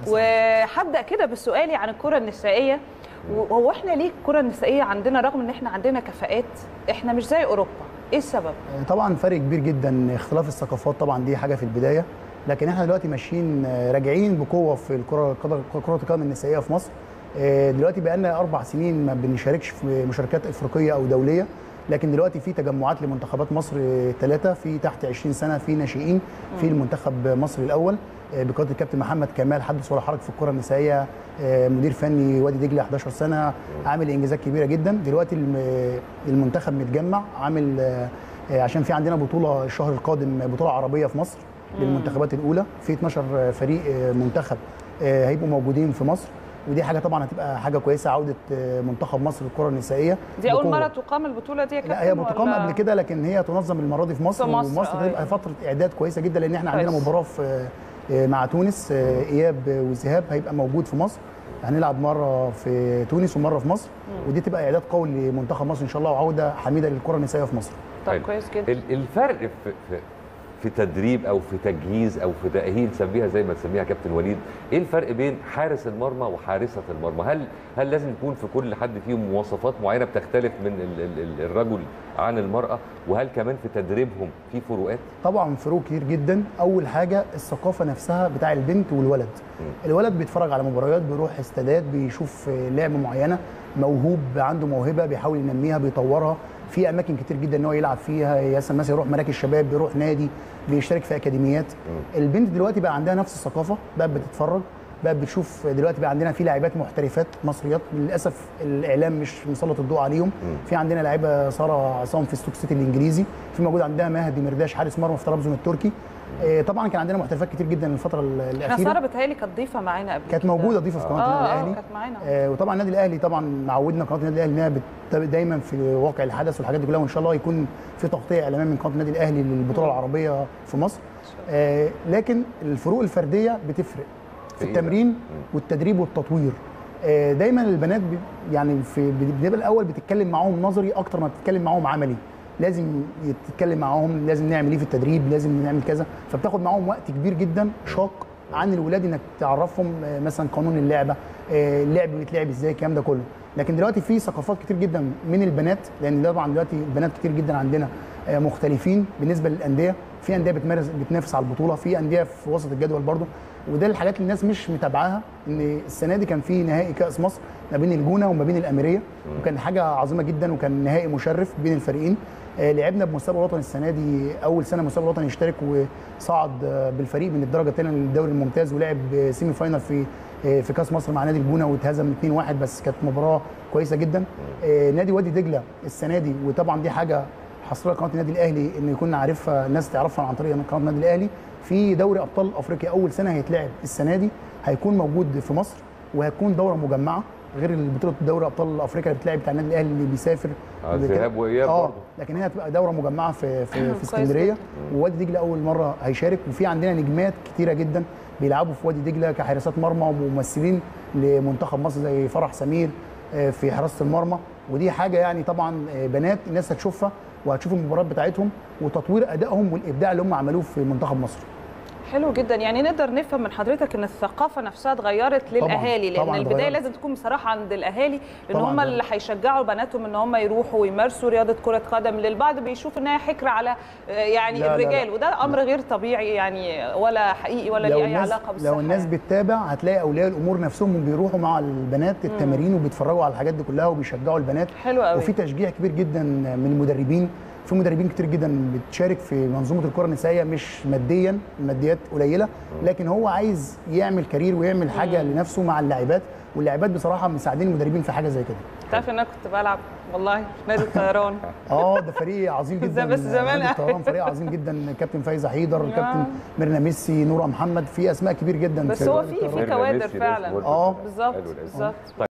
وهبدا كده بسؤالي عن الكره النسائيه وهو احنا ليه الكره النسائيه عندنا رغم ان احنا عندنا كفاءات احنا مش زي اوروبا ايه السبب طبعا فرق كبير جدا اختلاف الثقافات طبعا دي حاجه في البدايه لكن احنا دلوقتي ماشيين راجعين بقوه في الكره كره القدم النسائيه في مصر دلوقتي بقى لنا اربع سنين ما بنشاركش في مشاركات افريقيه او دوليه لكن دلوقتي في تجمعات لمنتخبات مصر ثلاثه في تحت 20 سنه في ناشئين في المنتخب مصر الاول بقياده الكابتن محمد كمال حدث ولا حرج في الكره النسائيه مدير فني وادي دجله 11 سنه عامل انجازات كبيره جدا دلوقتي المنتخب متجمع عامل عشان في عندنا بطوله الشهر القادم بطوله عربيه في مصر للمنتخبات الاولى في 12 فريق منتخب هيبقوا موجودين في مصر ودي حاجه طبعا هتبقى حاجه كويسه عوده منتخب مصر للكره النسائيه دي اول مره تقام البطوله دي يا كابتن لا هي بتقام قبل كده لكن هي تنظم المره دي في مصر, في مصر ومصر هتبقى آه. فتره اعداد كويسه جدا لان احنا عندنا مباراه في مع تونس اياب وذهاب هيبقى موجود في مصر هنلعب مره في تونس ومره في مصر ودي تبقى اعداد قوي لمنتخب مصر ان شاء الله وعوده حميده للكره النسائيه في مصر طب كويس جدا الفرق في, في في تدريب او في تجهيز او في تاهيل سميها زي ما تسميها كابتن وليد ايه الفرق بين حارس المرمى وحارسه المرمى هل هل لازم يكون في كل حد فيهم مواصفات معينه بتختلف من ال ال الرجل عن المراه وهل كمان في تدريبهم في فروقات طبعا فروق كتير جدا اول حاجه الثقافه نفسها بتاع البنت والولد م. الولد بيتفرج على مباريات بيروح استادات بيشوف لعبه معينه موهوب عنده موهبه بيحاول ينميها بيطورها في اماكن كتير جدا ان هو يلعب فيها مثلا يروح مراكز شباب بيروح نادي بيشترك في اكاديميات م. البنت دلوقتي بقى عندها نفس الثقافه بقى بتتفرج بقى بتشوف دلوقتي بقى عندنا في لاعبات محترفات مصريات للاسف الاعلام مش مسلط الضوء عليهم م. في عندنا لاعيبه ساره عصام في ستوك سيتي الانجليزي في موجود عندها مهدي مرداش حارس مرمى في طرابزون التركي طبعا كان عندنا محترفات كتير جدا الفتره الاخيره احنا ساره بتهيألي كانت ضيفه معانا قبل كانت موجوده ضيفه في قناه آه النادي الاهلي كانت معانا آه وطبعا النادي الاهلي طبعا معودنا قناه النادي الاهلي انها دايما في واقع الحدث والحاجات دي كلها وان شاء الله يكون في تغطيه اعلاميه من قناه النادي الاهلي للبطوله العربيه في مصر آه لكن الفروق الفرديه بتفرق في التمرين والتدريب والتطوير آه دايما البنات يعني في بنبقى الاول بتتكلم معاهم نظري اكتر ما بتتكلم معاهم عملي لازم تتكلم معاهم لازم نعمل ايه في التدريب لازم نعمل كذا فبتاخد معاهم وقت كبير جدا شاق عن الولاد انك تعرفهم مثلا قانون اللعبه اللعب بيتلعب ازاي الكلام ده كله لكن دلوقتي في ثقافات كتير جدا من البنات لان طبعا دلوقتي البنات كتير جدا عندنا مختلفين بالنسبه للانديه في انديه بتمارس بتنافس على البطوله في انديه في وسط الجدول برضو وده الحاجات اللي الناس مش متابعاها ان السنه دي كان في نهائي كاس مصر ما بين الجونه وما بين الاميريه وكان حاجه عظيمه جدا وكان نهائي مشرف بين الفريقين آه لعبنا بمستوى الوطني السنه دي اول سنه مستوى الوطني يشترك وصعد آه بالفريق من الدرجه الثانيه للدوري الممتاز ولعب سيمي فاينل في آه في كاس مصر مع نادي الجونه واتهزم 2-1 بس كانت مباراه كويسه جدا نادي وادي دجله السنه دي وطبعا دي حاجه حصريه قناه النادي الاهلي ان يكون عارفها الناس تعرفها عن طريق قناه النادي الاهلي في دوري ابطال افريقيا اول سنه هيتلعب السنه دي هيكون موجود في مصر وهتكون دوره مجمعه غير بطوله دوري ابطال افريقيا اللي بتلعب بتاع النادي الاهلي اللي بيسافر اه ذهاب واياب اه برضه لكن هي هتبقى دوره مجمعه في في, في اسكندريه ووادي دجله اول مره هيشارك وفي عندنا نجمات كتيره جدا بيلعبوا في وادي دجله كحارسات مرمى وممثلين لمنتخب مصر زي فرح سمير في حراسه المرمى ودي حاجه يعني طبعا بنات الناس هتشوفها وهتشوف المباريات بتاعتهم وتطوير ادائهم والابداع اللي هم عملوه في منتخب مصر حلو جدا يعني نقدر نفهم من حضرتك ان الثقافه نفسها اتغيرت للاهالي لان طبعاً البدايه اتغيرت. لازم تكون بصراحه عند الاهالي لان طبعاً هم ده. اللي هيشجعوا بناتهم ان هم يروحوا ويمارسوا رياضه كره قدم للبعض بيشوف انها حكر على آه، يعني لا، لا، الرجال لا. وده امر غير طبيعي يعني ولا حقيقي ولا لو ليه اي الناس علاقه بالصحه لو الناس يعني. بتتابع هتلاقي اولياء الامور نفسهم بيروحوا مع البنات التمارين وبيتفرجوا على الحاجات دي كلها وبيشجعوا البنات حلو قوي وفي تشجيع كبير جدا من المدربين في مدربين كتير جدا بتشارك في منظومه الكره النسائيه مش ماديا الماديات قليله لكن هو عايز يعمل كارير ويعمل حاجه لنفسه مع اللاعبات واللاعبات بصراحه مساعدين المدربين في حاجه زي كده تعرف ان انا كنت بلعب والله في نادي الطيران اه ده فريق عظيم جدا بس زمان نادي الطيران فريق عظيم جدا كابتن فايزه حيدر آه. كابتن ميرنا ميسي نوره محمد في اسماء كبير جدا بس في هو نادي في الطيران. في كوادر ميسي فعلا برضه. آه. بالظبط حلو الاسم. بالظبط